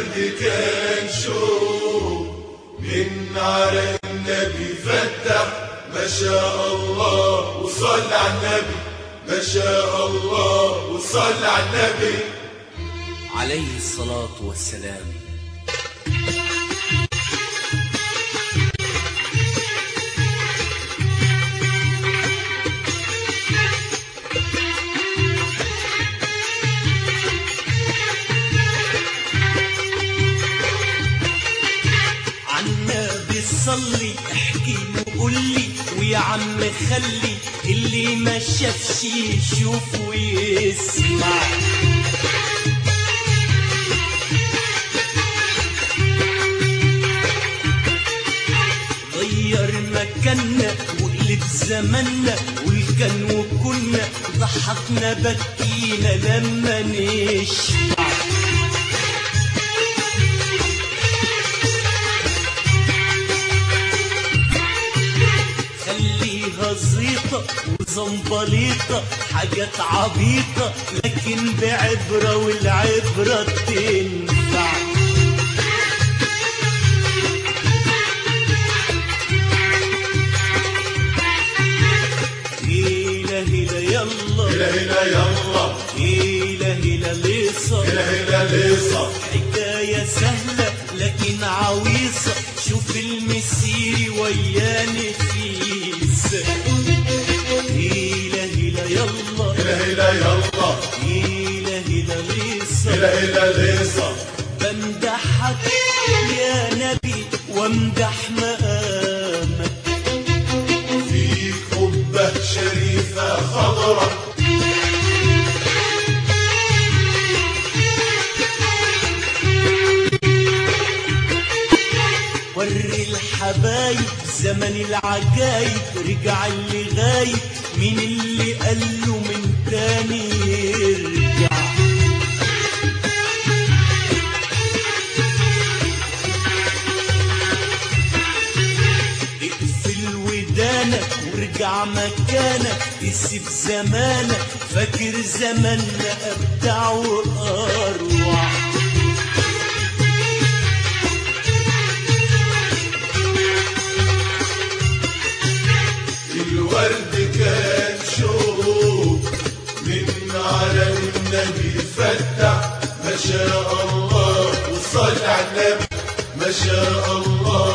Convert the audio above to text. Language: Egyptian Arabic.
الورد كان شوق من على النبي فتح ما شاء الله وصل على النبي ما شاء الله وصل على النبي عليه الصلاة والسلام عالنبي صلي احكي وقولي ويا عم خلي اللي ما شافش يشوف ويسمع غير مكاننا وقلب زماننا والكان وكنا ضحكنا بكينا لما نشبع خليها زيطة وزنبليطة حاجات عبيطة لكن بعبرة والعبرة تنفع هيلا هيلا يلا هلا هلا يلا هيلا هيلا ليصة هلا هلا ليصة حكاية سهلة لكن عويصة شوف المسيري ويا نفيس هيلا هيلا يلا هلا هلا يلا هيلا هيلا ليصة هلا هلا ليصة بمدحك يا نبي وامدح مقامك فيك قبة شريفة خضرة وري الحبايب زمن العجايب رجع اللي غايب مين اللي قال له من تاني يرجع اقفل ودانك وارجع مكانك تسيب زمانك فاكر زماننا ابدع واروع الورد كان شوق من على النبي فتح ما شاء الله وصل على النبي ما شاء الله